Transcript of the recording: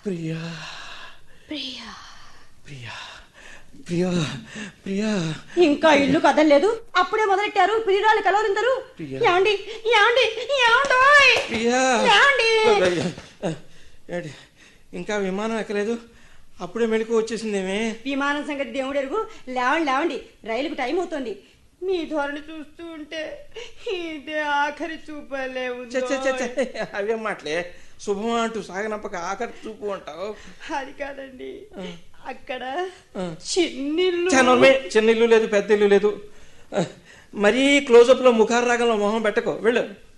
ప్రియా ప్రియా ప్రియా ప్రియా ప్రియా ఇంకా ఇల్లు కదలలేదు అప్పుడే మొదలెట్టారు ప్రియురాలు కలవరిందరు ప్రియా. ఏమండి ఏమండి ఏమండోయ్ ప్రియా ఏమండి ఏంటి ఇంకా విమానం ఎక్కలేదు అప్పుడే మెలకు వచ్చేసిందేమే విమానం సంగతి దేవుడు ఎరుగు లేవండి లేవండి రైలుకు టైం అవుతుంది మీ ధోరణి చూస్తూ ఉంటే ఇదే ఆఖరి చూపలే చ, చ, చ, చ. అవేం మాటలే శుభం అంటూ సాగనంపక ఆఖరి చూపు అంటావు అది కాదండి అక్కడ ఆ. చిన్నిల్లు చానమే చిన్న ఇల్లు లేదు పెద్ద ఇల్లు లేదు మరీ క్లోజప్ లో ముఖారు రాగంలో మొహం పెట్టకో వెళ్ళు